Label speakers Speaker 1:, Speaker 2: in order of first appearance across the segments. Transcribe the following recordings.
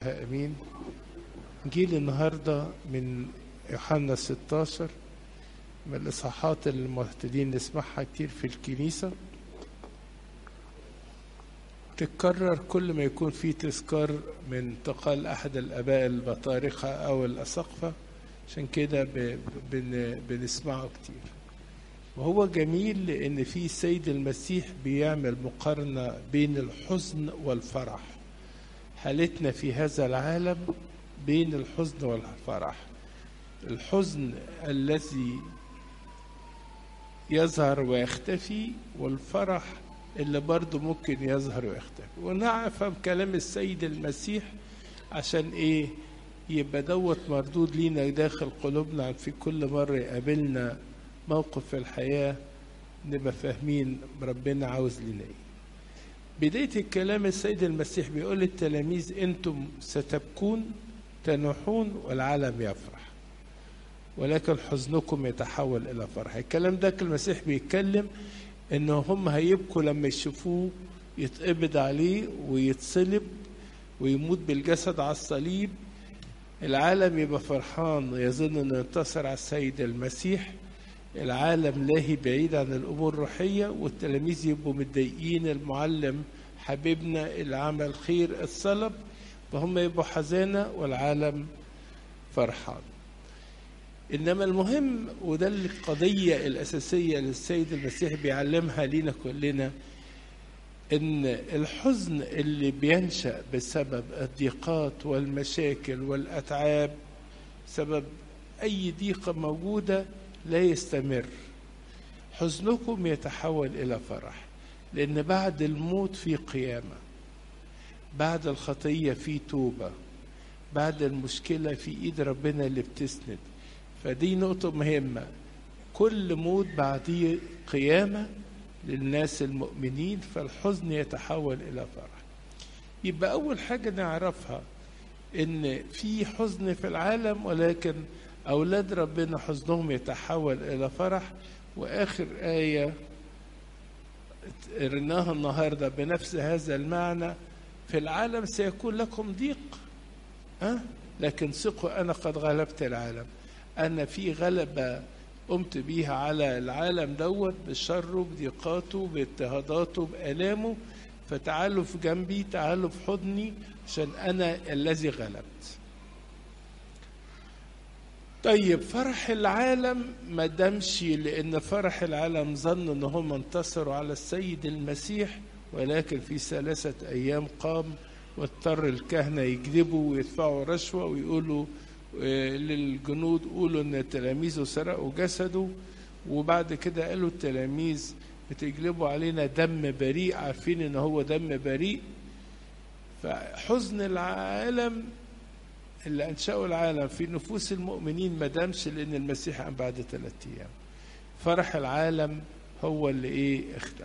Speaker 1: عليها امين جيل النهارده من يوحنا 16 من الاصحاحات اللي المعتدين نسمعها كتير في الكنيسه تتكرر كل ما يكون في تذكار من انتقال احد الاباء البطارقه او الاساقفه عشان كده ب- بن- بنسمعه كتير وهو جميل لان في السيد المسيح بيعمل مقارنه بين الحزن والفرح حالتنا في هذا العالم بين الحزن والفرح الحزن الذي يظهر ويختفي والفرح اللي برضه ممكن يظهر ويختفي ونفهم كلام السيد المسيح عشان ايه يبقى دوت مردود لينا داخل قلوبنا في كل مرة يقابلنا موقف في الحياة نبقى فاهمين ربنا عاوز لنا ايه بداية الكلام السيد المسيح بيقول للتلاميذ انتم ستبكون تنوحون والعالم يفرح ولكن حزنكم يتحول الى فرح الكلام ده المسيح بيتكلم ان هم هيبكوا لما يشوفوه يتقبض عليه ويتصلب ويموت بالجسد على الصليب العالم يبقى فرحان يظن انه ينتصر على السيد المسيح العالم لاهي بعيد عن الامور الروحيه والتلاميذ يبقوا متضايقين المعلم حبيبنا اللي عمل خير الصلب فهم يبقوا حزانه والعالم فرحان انما المهم وده القضيه الاساسيه اللي السيد المسيح بيعلمها لينا كلنا ان الحزن اللي بينشا بسبب الضيقات والمشاكل والاتعاب سبب اي ضيقه موجوده لا يستمر حزنكم يتحول الى فرح لان بعد الموت في قيامه بعد الخطيه في توبه بعد المشكله في ايد ربنا اللي بتسند فدي نقطه مهمه كل موت بعديه قيامه للناس المؤمنين فالحزن يتحول الى فرح يبقى اول حاجه نعرفها ان في حزن في العالم ولكن اولاد ربنا حزنهم يتحول الى فرح واخر ايه قريناها النهارده بنفس هذا المعنى في العالم سيكون لكم ضيق أه؟ لكن ثقوا انا قد غلبت العالم انا في غلبه قمت بيها على العالم دوت بشره بضيقاته باضطهاداته بآلامه فتعالوا في جنبي تعالوا في حضني عشان أنا الذي غلبت طيب فرح العالم ما دامش لأن فرح العالم ظن أن هم انتصروا على السيد المسيح ولكن في ثلاثة أيام قام واضطر الكهنة يكذبوا ويدفعوا رشوة ويقولوا للجنود قولوا ان تلاميذه سرقوا جسده وبعد كده قالوا التلاميذ بتجلبوا علينا دم بريء عارفين ان هو دم بريء فحزن العالم اللي انشأوا العالم في نفوس المؤمنين ما دامش لان المسيح قام بعد ثلاثة ايام فرح العالم هو اللي ايه اختفى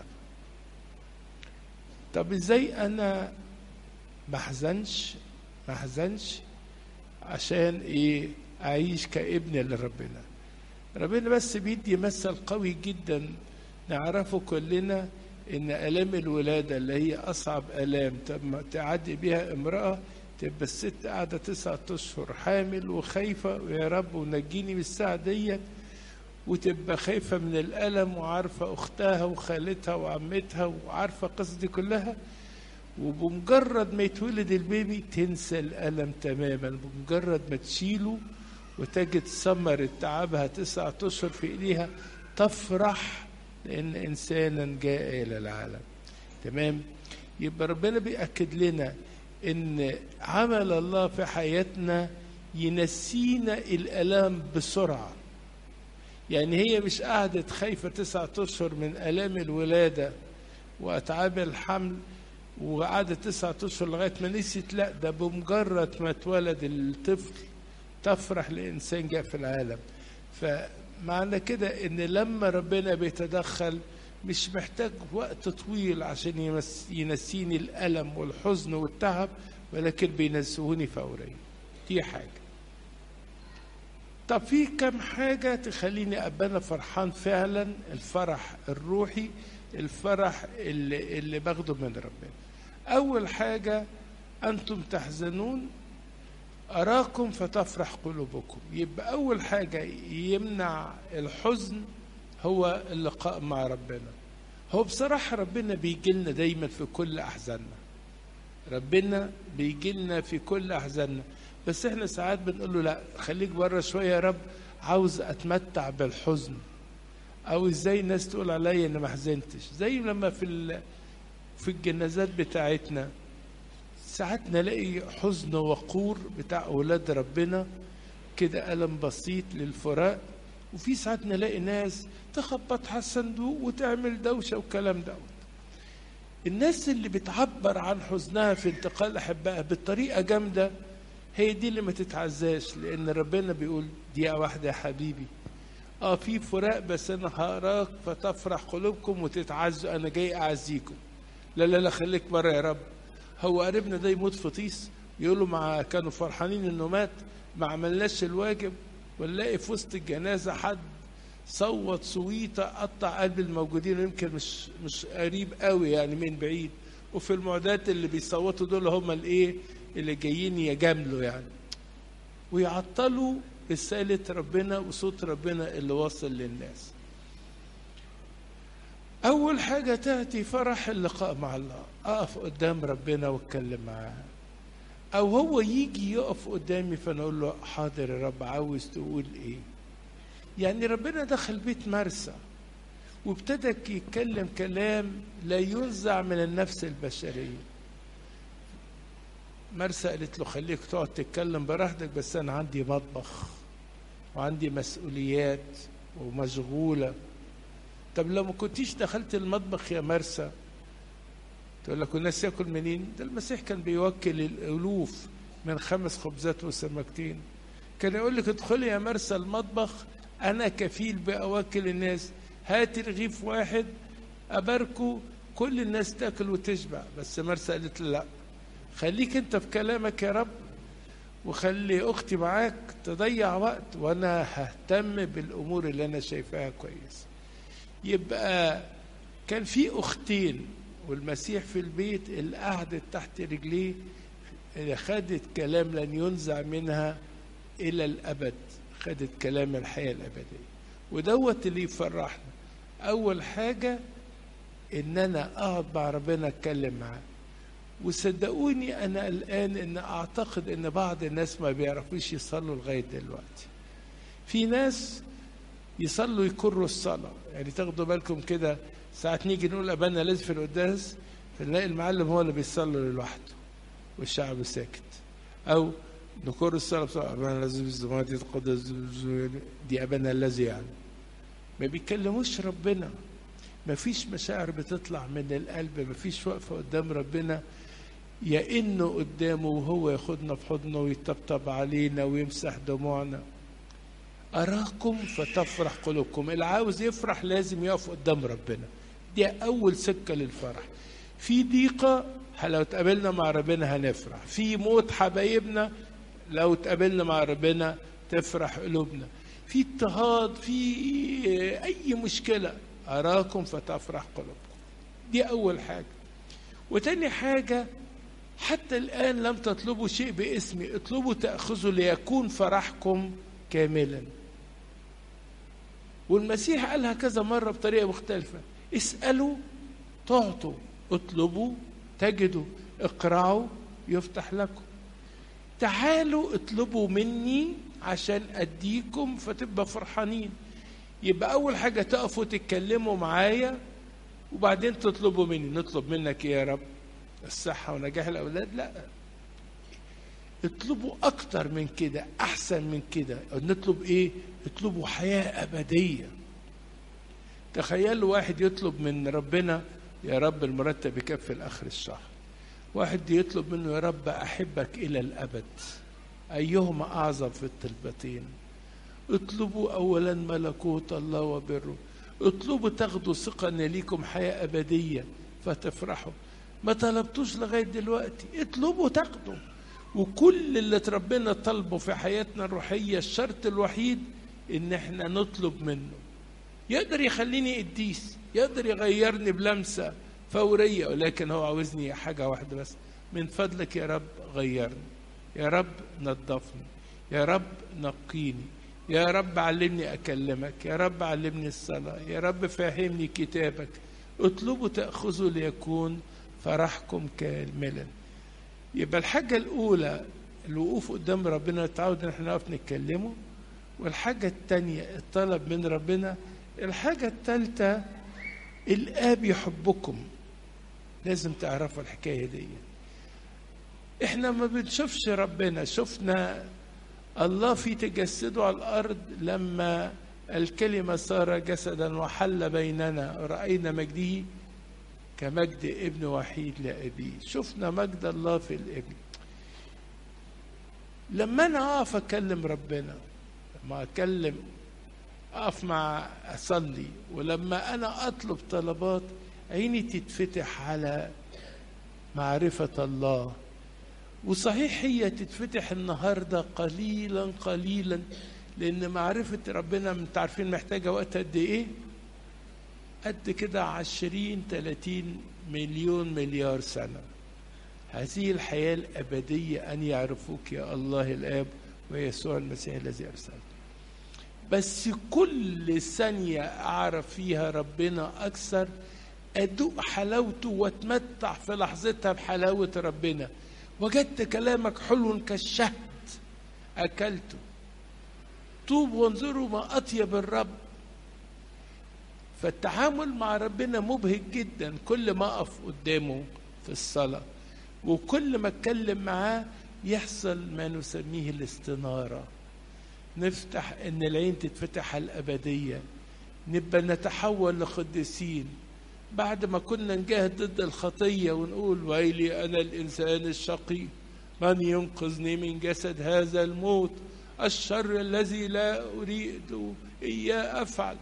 Speaker 1: طب ازاي انا ما احزنش ما احزنش عشان ايه اعيش كابن لربنا ربنا بس بيدي مثل قوي جدا نعرفه كلنا ان الام الولاده اللي هي اصعب الام تعدي بها امراه تبقى الست قاعده تسعة اشهر حامل وخايفه ويا رب ونجيني من الساعه ديت وتبقى خايفه من الالم وعارفه اختها وخالتها وعمتها وعارفه القصص دي كلها وبمجرد ما يتولد البيبي تنسى الألم تماما بمجرد ما تشيله وتجد ثمرة تعبها تسعة أشهر في إيديها تفرح لأن إنسانا جاء إلى العالم تمام يبقى ربنا بيأكد لنا إن عمل الله في حياتنا ينسينا الآلام بسرعة يعني هي مش قعدت خايفة تسعة أشهر من آلام الولادة وأتعاب الحمل وقعدت تسعة أشهر لغاية ما نسيت لا ده بمجرد ما اتولد الطفل تفرح لإنسان جاء في العالم فمعنى كده إن لما ربنا بيتدخل مش محتاج وقت طويل عشان ينسيني الألم والحزن والتعب ولكن بينسوني فوريا دي حاجة طب في كم حاجة تخليني أبقى أنا فرحان فعلا الفرح الروحي الفرح اللي, اللي باخده من ربنا أول حاجة أنتم تحزنون أراكم فتفرح قلوبكم يبقى أول حاجة يمنع الحزن هو اللقاء مع ربنا هو بصراحة ربنا بيجي لنا دايما في كل أحزاننا ربنا بيجي لنا في كل أحزاننا بس احنا ساعات بنقول له لا خليك بره شوية يا رب عاوز أتمتع بالحزن أو إزاي الناس تقول عليا إن ما حزنتش زي لما في ال... في الجنازات بتاعتنا ساعات نلاقي حزن وقور بتاع أولاد ربنا كده ألم بسيط للفراق وفي ساعات نلاقي ناس تخبط على الصندوق وتعمل دوشة والكلام دوت الناس اللي بتعبر عن حزنها في انتقال أحبائها بطريقة جامدة هي دي اللي ما تتعزاش لأن ربنا بيقول دقيقة واحدة يا حبيبي اه في فراق بس انا هقراك فتفرح قلوبكم وتتعزوا انا جاي اعزيكم لا لا لا خليك بره يا رب هو قريبنا ده يموت في طيس يقولوا مع كانوا فرحانين انه مات ما عملناش الواجب ونلاقي في وسط الجنازه حد صوت صويته قطع قلب الموجودين يمكن مش مش قريب قوي يعني من بعيد وفي المعدات اللي بيصوتوا دول هم الايه اللي جايين يجاملوا يعني ويعطلوا رسالة ربنا وصوت ربنا اللي واصل للناس أول حاجة تأتي فرح اللقاء مع الله أقف قدام ربنا وأتكلم معاه أو هو يجي يقف قدامي فأنا أقول له حاضر يا رب عاوز تقول إيه يعني ربنا دخل بيت مرسى وابتدى يتكلم كلام لا ينزع من النفس البشرية مرسى قالت له خليك تقعد تتكلم براحتك بس أنا عندي مطبخ وعندي مسؤوليات ومشغولة طب لو ما كنتيش دخلت المطبخ يا مرسى تقول لك الناس ياكل منين ده المسيح كان بيوكل الالوف من خمس خبزات وسمكتين كان يقول لك ادخلي يا مرسى المطبخ انا كفيل باواكل الناس هاتي رغيف واحد اباركه كل الناس تاكل وتشبع بس مرسى قالت لا خليك انت في كلامك يا رب وخلي اختي معاك تضيع وقت وانا ههتم بالامور اللي انا شايفاها كويس يبقى كان في اختين والمسيح في البيت اللي قعدت تحت رجليه اللي خدت كلام لن ينزع منها الى الابد خدت كلام الحياه الابديه ودوت اللي يفرحنا اول حاجه ان انا اقعد مع ربنا اتكلم معاه وصدقوني انا الان ان اعتقد ان بعض الناس ما بيعرفوش يصلوا لغايه دلوقتي في ناس يصلوا يكروا الصلاه يعني تاخدوا بالكم كده ساعات نيجي نقول ابانا لازم في القداس فنلاقي المعلم هو اللي بيصلي لوحده والشعب ساكت او نكر الصلاه بصراحه ابانا لازم الزمان يتقدس دي ابانا الذي يعني ما بيكلموش ربنا ما فيش مشاعر بتطلع من القلب ما فيش وقفه قدام ربنا يا انه قدامه وهو ياخدنا في حضنه ويطبطب علينا ويمسح دموعنا اراكم فتفرح قلوبكم اللي عاوز يفرح لازم يقف قدام ربنا دي اول سكه للفرح في ضيقه لو اتقابلنا مع ربنا هنفرح في موت حبايبنا لو اتقابلنا مع ربنا تفرح قلوبنا في اضطهاد في اي مشكله اراكم فتفرح قلوبكم دي اول حاجه وتاني حاجه حتى الآن لم تطلبوا شيء باسمي اطلبوا تأخذوا ليكون فرحكم كاملا والمسيح قالها كذا مرة بطريقة مختلفة اسألوا تعطوا اطلبوا تجدوا اقرعوا يفتح لكم تعالوا اطلبوا مني عشان اديكم فتبقى فرحانين يبقى اول حاجه تقفوا تتكلموا معايا وبعدين تطلبوا مني نطلب منك ايه يا رب الصحة ونجاح الأولاد لا اطلبوا أكتر من كده أحسن من كده نطلب إيه اطلبوا حياة أبدية تخيلوا واحد يطلب من ربنا يا رب المرتب يكفي آخر الشهر واحد يطلب منه يا رب أحبك إلى الأبد أيهما أعظم في الطلبتين اطلبوا أولا ملكوت الله وبره اطلبوا تاخدوا ثقة أن ليكم حياة أبدية فتفرحوا ما طلبتوش لغايه دلوقتي اطلبوا تاخدوا وكل اللي ربنا طلبه في حياتنا الروحيه الشرط الوحيد ان احنا نطلب منه يقدر يخليني قديس يقدر يغيرني بلمسه فوريه ولكن هو عاوزني حاجه واحده بس من فضلك يا رب غيرني يا رب نظفني يا رب نقيني يا رب علمني اكلمك يا رب علمني الصلاه يا رب فهمني كتابك اطلبوا تاخذوا ليكون فرحكم كاملا يبقى الحاجه الاولى الوقوف قدام ربنا نتعود ان احنا نقف نتكلمه والحاجه الثانيه الطلب من ربنا الحاجه الثالثه الاب يحبكم لازم تعرفوا الحكايه دي احنا ما بنشوفش ربنا شفنا الله في تجسده على الارض لما الكلمه صار جسدا وحل بيننا راينا مجده كمجد ابن وحيد لابيه شفنا مجد الله في الابن لما انا اقف اكلم ربنا لما اكلم اقف مع اصلي ولما انا اطلب طلبات عيني تتفتح على معرفه الله وصحيح هي تتفتح النهارده قليلا قليلا لان معرفه ربنا انت عارفين محتاجه وقت قد ايه قد كده عشرين تلاتين مليون مليار سنه هذه الحياه الابديه ان يعرفوك يا الله الاب ويسوع المسيح الذي ارسلته بس كل ثانيه اعرف فيها ربنا اكثر ادوق حلاوته واتمتع في لحظتها بحلاوه ربنا وجدت كلامك حلو كالشهد اكلته طوب وانظروا ما اطيب الرب فالتعامل مع ربنا مبهج جدا كل ما اقف قدامه في الصلاه وكل ما اتكلم معاه يحصل ما نسميه الاستناره نفتح ان العين تتفتح على الابديه نبقى نتحول لقديسين بعد ما كنا نجاهد ضد الخطيه ونقول ويلي انا الانسان الشقي من ينقذني من جسد هذا الموت الشر الذي لا اريد اياه افعل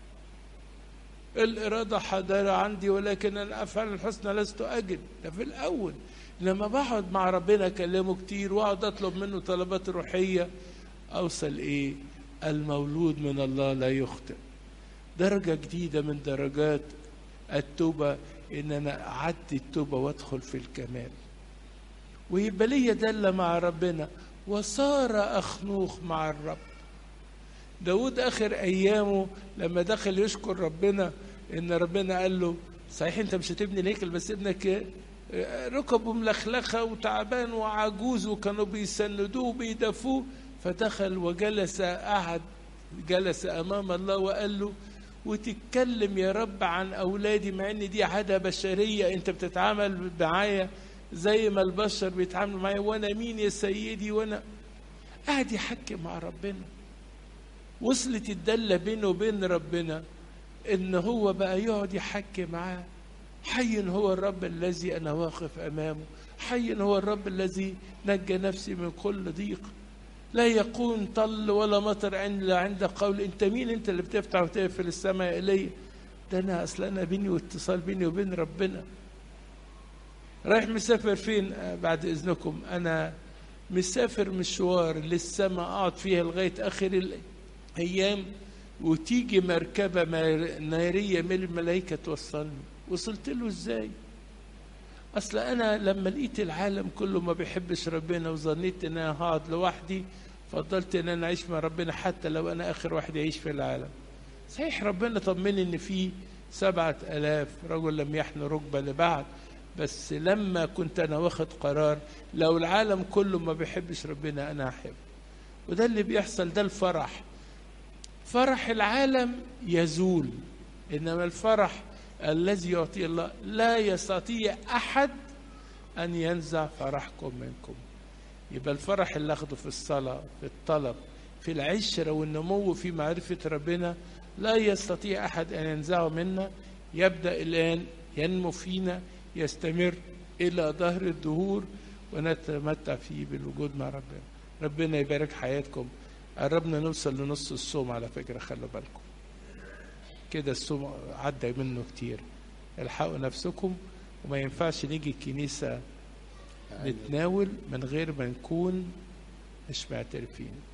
Speaker 1: الاراده حاضره عندي ولكن انا افعل الحسنى لست اجد ده في الاول لما بقعد مع ربنا اكلمه كتير واقعد اطلب منه طلبات روحيه اوصل ايه المولود من الله لا يخطئ درجه جديده من درجات التوبه ان انا اعدي التوبه وادخل في الكمال ويبقى ليا دله مع ربنا وصار اخنوخ مع الرب داود اخر ايامه لما دخل يشكر ربنا ان ربنا قال له صحيح انت مش هتبني الهيكل بس ابنك ركبه ملخلخه وتعبان وعجوز وكانوا بيسندوه وبيدفوه فدخل وجلس قعد جلس امام الله وقال له وتتكلم يا رب عن اولادي مع ان دي عاده بشريه انت بتتعامل معايا زي ما البشر بيتعاملوا معايا وانا مين يا سيدي وانا قاعد يحكي مع ربنا وصلت الدله بينه وبين ربنا ان هو بقى يقعد يحكي معاه حي هو الرب الذي انا واقف امامه حي هو الرب الذي نجى نفسي من كل ضيق لا يكون طل ولا مطر الا عند قول انت مين انت اللي بتفتح وتقفل السماء الي ده انا اصل انا بيني واتصال بيني وبين ربنا رايح مسافر فين آه بعد اذنكم انا مسافر مشوار للسماء اقعد فيها لغايه اخر الايام وتيجي مركبه ناريه من الملائكه توصلني وصلت له ازاي اصل انا لما لقيت العالم كله ما بيحبش ربنا وظنيت ان انا هقعد لوحدي فضلت ان انا اعيش مع ربنا حتى لو انا اخر واحد يعيش في العالم صحيح ربنا طمني ان في سبعة الاف رجل لم يحن ركبة لبعض بس لما كنت انا واخد قرار لو العالم كله ما بيحبش ربنا انا احب وده اللي بيحصل ده الفرح فرح العالم يزول انما الفرح الذي يعطيه الله لا يستطيع احد ان ينزع فرحكم منكم يبقى الفرح اللي اخده في الصلاه في الطلب في العشره والنمو في معرفه ربنا لا يستطيع احد ان ينزعه منا يبدا الان ينمو فينا يستمر الى ظهر الدهور ونتمتع فيه بالوجود مع ربنا ربنا يبارك حياتكم قربنا نوصل لنص الصوم على فكره خلوا بالكم كده الصوم عدى منه كتير الحقوا نفسكم وما ينفعش نيجي الكنيسة نتناول من غير ما نكون مش معترفين